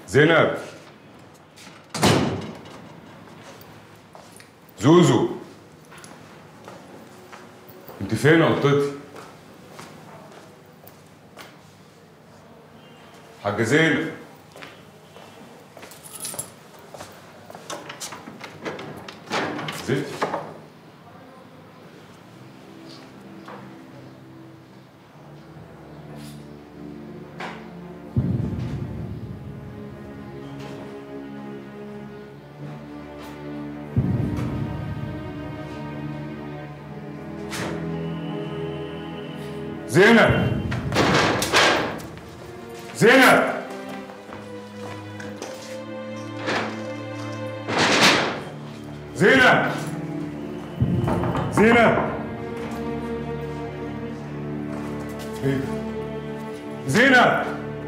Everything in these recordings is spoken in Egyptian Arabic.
زينب زوزو انت فين يا قطتي حاجة زينب زيت زينب زينب زينب زينب ايه ده؟ زينب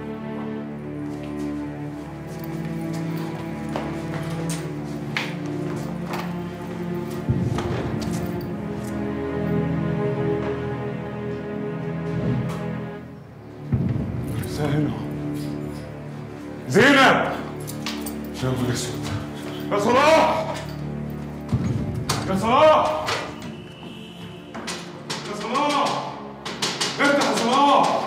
ازاي هنا زينب يا نهار اسود يا صلاح يا صلاح يا صلاح افتح يا صلاح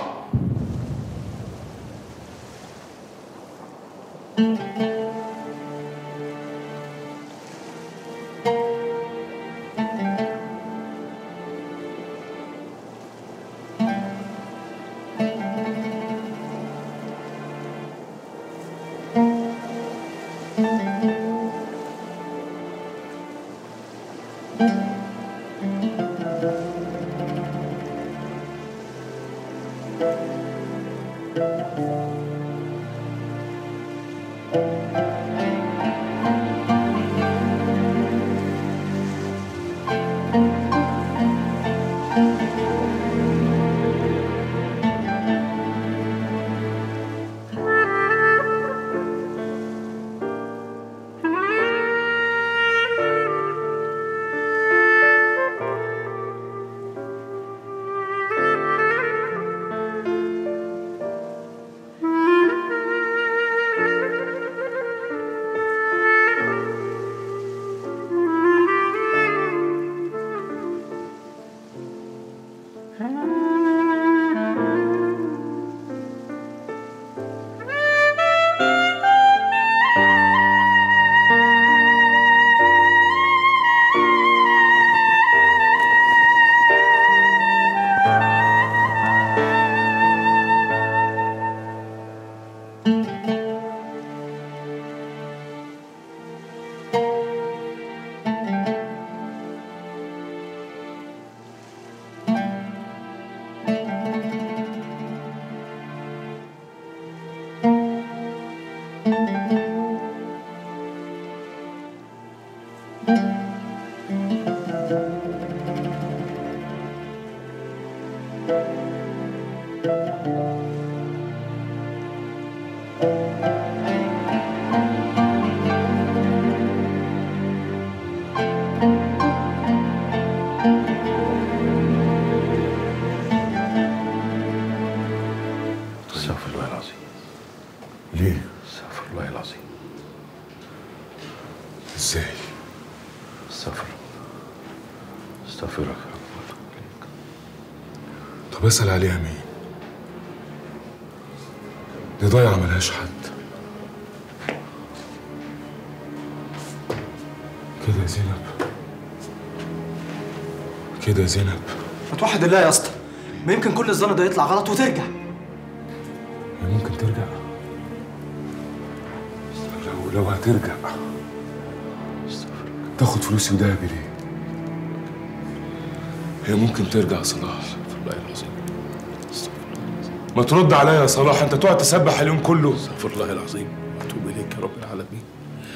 استغفر الله العظيم ليه؟ استغفر الله العظيم ازاي؟ استغفر استغفرك يا رب وأتوب إليك. طب اسأل عليها مين؟ دي ضايعة ملهاش حد كده يا زينب كده يا زينب ما توحد الله يا اسطى ما يمكن كل الظن ده يطلع غلط وترجع هي ممكن ترجع لو لو هترجع تاخد فلوسي وذهبي ليه؟ هي ممكن ترجع يا صلاح استغفر الله العظيم استغفر الله ما ترد عليا يا صلاح انت تقعد تسبح اليوم كله استغفر الله العظيم واتوب اليك يا رب العالمين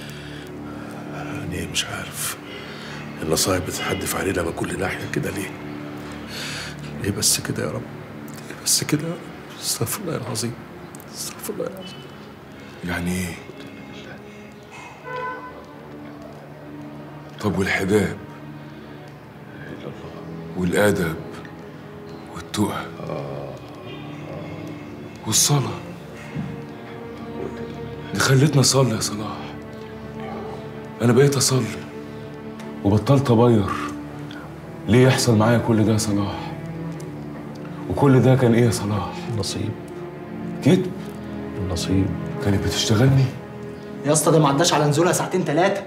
انا مش عارف النصايب بتتحدف علينا من كل ناحيه كده ليه ليه بس كده يا رب ليه بس كده يا رب استغفر الله العظيم استغفر الله العظيم يعني ايه؟ طب والحجاب والادب والتقى والصلاه دي خلتني اصلي يا صلاح انا بقيت اصلي وبطلت ابير ليه يحصل معايا كل ده يا صلاح وكل ده كان ايه يا صلاح النصيب كذب النصيب كانت بتشتغلني يا اسطى ده ما عداش على نزولها ساعتين ثلاثه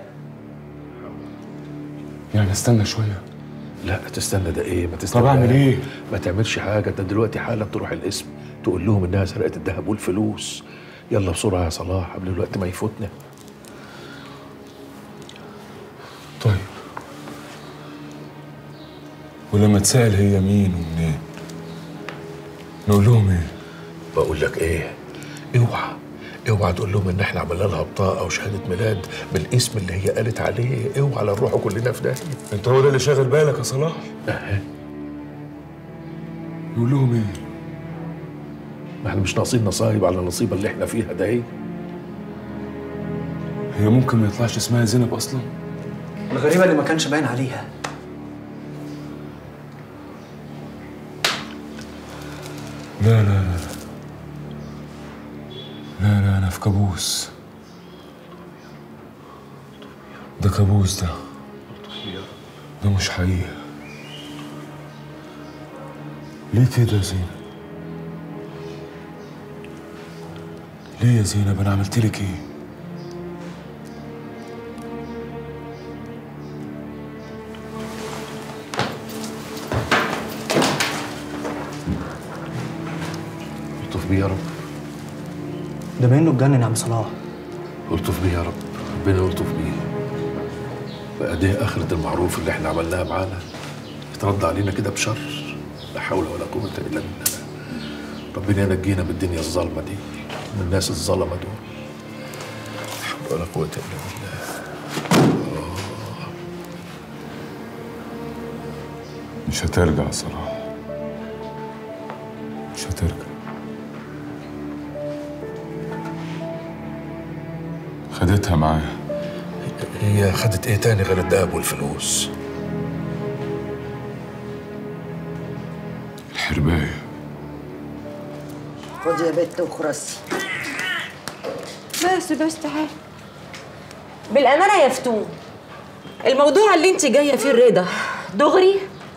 يعني استنى شويه لا تستنى ده ايه ما تستنى طب اعمل ايه ما تعملش حاجه انت دلوقتي حالا تروح القسم تقول لهم انها سرقت الذهب والفلوس يلا بسرعه يا صلاح قبل الوقت ما يفوتنا طيب ولما تسأل هي مين ومنين نقول لهم ايه بقول لك ايه اوعى اوعى تقول لهم ان احنا عملنا لها بطاقه وشهاده ميلاد بالاسم اللي هي قالت عليه اوعى لا نروحوا كلنا في داهيه انت هو ده اللي شاغل بالك يا صلاح أه. نقول لهم ايه ما احنا مش ناقصين نصايب على النصيبه اللي احنا فيها ده ايه هي ممكن ما يطلعش اسمها زينب اصلا الغريبه اللي ما كانش باين عليها لا لا لا لا لا انا في كابوس ده كابوس ده ده مش حقيقة ليه كده يا زينب ليه يا زينب انا عملت لك ايه الطف بيه يا رب ده باين له اتجنن يا عم صلاح الطف بيه يا رب ربنا يلطف بيه بقى دي آخرة المعروف اللي احنا عملناها معانا يترد علينا كده بشر لا حول ولا قوة إلا بالله ربنا ينجينا من الدنيا الظالمة دي من الناس الظلمة دول لا حول ولا قوة إلا بالله مش هترجع يا صلاح مش هترجع خدتها معايا هي خدت ايه تاني غير الذهب والفلوس الحرباية خدي يا بت وخرسي بس بس تعال بالأمانة يا فتون الموضوع اللي انت جاية فيه الرضا دغري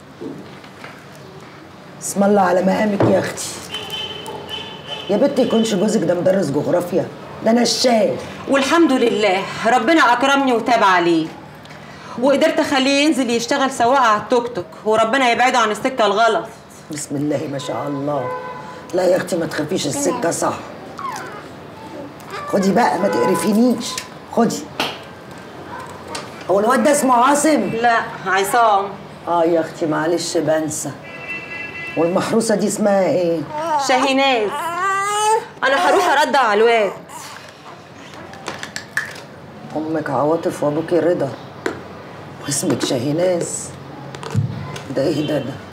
اسم الله على مقامك يا اختي يا بت يكونش جوزك ده مدرس جغرافيا ده انا الشايف والحمد لله ربنا أكرمني وتاب عليه وقدرت أخليه ينزل يشتغل سواق على التوك توك وربنا يبعده عن السكة الغلط بسم الله ما شاء الله لا يا اختي ما تخافيش السكه صح خدي بقى ما تقرفينيش خدي هو الواد ده اسمه عاصم لا عصام اه يا اختي معلش بنسى والمحروسه دي اسمها ايه شاهيناز أنا هروح أردع على الواد امك عواطف وابوكي رضا واسمك شاهيناز ده ايه ده ده